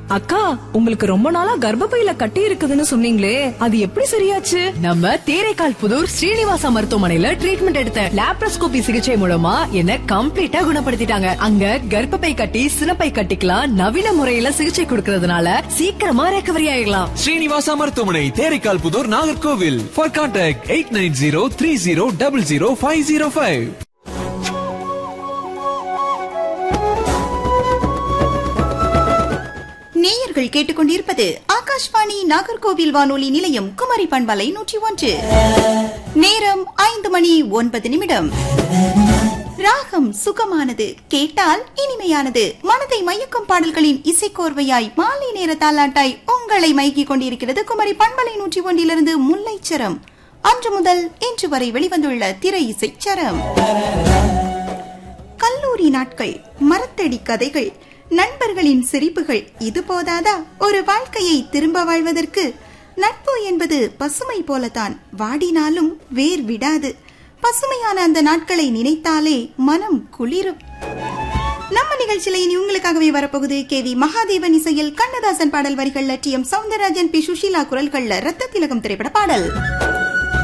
அக்கா உங்களுக்கு ரொம்ப நாளா கர்ப்பப்பையில கட்டி இருக்குதுன்னு சொன்னீங்களே அது எப்படி சரியாச்சு நம்ம தேரைக்கால் புதூர் ஸ்ரீனிவாசா மருத்துவமனையில ட்ரீட்மெண்ட் எடுத்த லாப்ரோஸ்கோபி சிகிச்சை மூலமா என்ன கம்ப்ளீட்டா குணப்படுத்திட்டாங்க அங்க கர்ப்பப்பை கட்டி சினப்பை கட்டிக்கலாம் நவீன முறையில சிகிச்சை கொடுக்கறதுனால சீக்கிரமா ரெக்கவரி ஆயிடலாம் ஸ்ரீனிவாசா மருத்துவமனை Theraikal Puthur Nagercoil for contact eight nine zero three zero double zero five zero five நேயர்கள் கேட்டுக்கொண்டிருப்பது ஆகாஷ்வாணி நாகர்கோவில் வானொலி நிலையம் குமரி பண்பலை நூற்றி ஒன்று நேரம் ஐந்து மணி ஒன்பது நிமிடம் ராகம் சுகமானது கேட்டால் இனிமையானது மனதை மயக்கும் பாடல்களின் இசைக்கோர்வையாய் மாலை நேர தாலாட்டாய் உங்களை மயக்கிக் கொண்டிருக்கிறது குமரி பண்பலை நூற்றி ஒன்றிலிருந்து முல்லைச்சரம் அன்று முதல் இன்று வரை வெளிவந்துள்ள திரை இசைச்சரம் கல்லூரி நாட்கள் மரத்தடி கதைகள் நண்பர்களின் சிரிப்புகள் இது போதாதா ஒரு வாழ்க்கையை திரும்ப வாழ்வதற்கு நட்பு என்பது பசுமை போலத்தான் வாடினாலும் வேர் விடாது பசுமையான அந்த நாட்களை நினைத்தாலே மனம் குளிரும் நம்ம நிகழ்ச்சியில இனி உங்களுக்காகவே வரப்போகுது கே வி மகாதேவன் இசையில் கண்ணதாசன் பாடல் வரிகள்ல T M Soundararajan P Susheela குரல்கள்ல ரத்த திலகம் திரைப்பட பாடல்